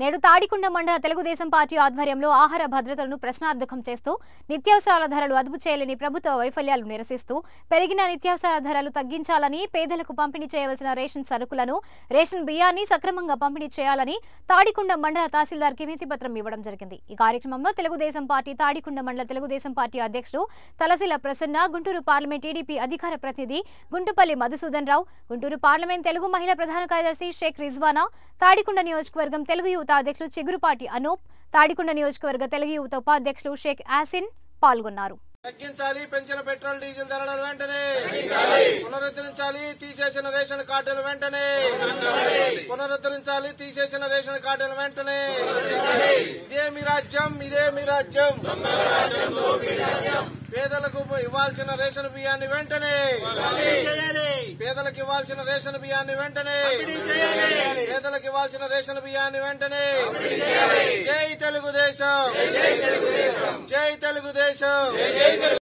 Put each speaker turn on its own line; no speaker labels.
నేడు తాడికొండ మండల తెలుగుదేశం పార్టీ ఆధ్వర్యంలో ఆహార భద్రతను ప్రశ్నార్థకం చేస్తూ నిత్యావసరాల ధరలు అదుపు చేయలేని ప్రభుత్వ వైఫల్యాలు నిరసిస్తూ పెరిగిన నిత్యావసర ధరలు తగ్గించాలని పేదలకు పంపిణీ చేయవలసిన రేషన్ సరుకులను రేషన్ బియ్యాన్ని సక్రమంగా పంపిణీ చేయాలని తాడికొండ మండల తహసీల్దార్ వినతి పత్రం ఇవ్వడం జరిగింది ఈ కార్యక్రమంలో తెలుగుదేశం పార్టీ తాడికొండ మండల తెలుగుదేశం పార్టీ అధ్యక్షుడు తలసిల ప్రసన్న గుంటూరు పార్లమెంట్ టీడీపీ అధికార ప్రతినిధి గుంటుపల్లి మధుసూదన్ రావు గుంటూరు పార్లమెంట్ తెలుగు మహిళా ప్రధాన కార్యదర్శి షేక్ రిజ్వానా తాడికొండ నియోజకవర్గం తెలుగు యువత అధ్యక్షుడు చిగురుపాటి అనూప్ తాడికొండ నియోజకవర్గ తెలుగు యువత ఉపాధ్యక్షుడు షేక్ యాసిన్ పాల్గొన్నారు
తగ్గించాలి పెంచిన పెట్రోల్ డీజిల్ ధరలను వెంటనే పునరుద్ధరించాలి తీసేసిన రేషన్ కార్డులు వెంటనే పునరుద్ధరించాలి తీసేసిన రేషన్ కార్డులు వెంటనే ఇదే మీ రాజ్యం ఇదే మీ రాజ్యం పేదలకు ఇవ్వాల్సిన రేషన్ బియ్యాన్ని వెంటనే పేదలకు ఇవ్వాల్సిన రేషన్ బియ్యాన్ని వెంటనే పేదలకు ఇవ్వాల్సిన రేషన్ బియ్యాన్ని వెంటనే జై తెలుగుదేశం జై తెలుగుదేశం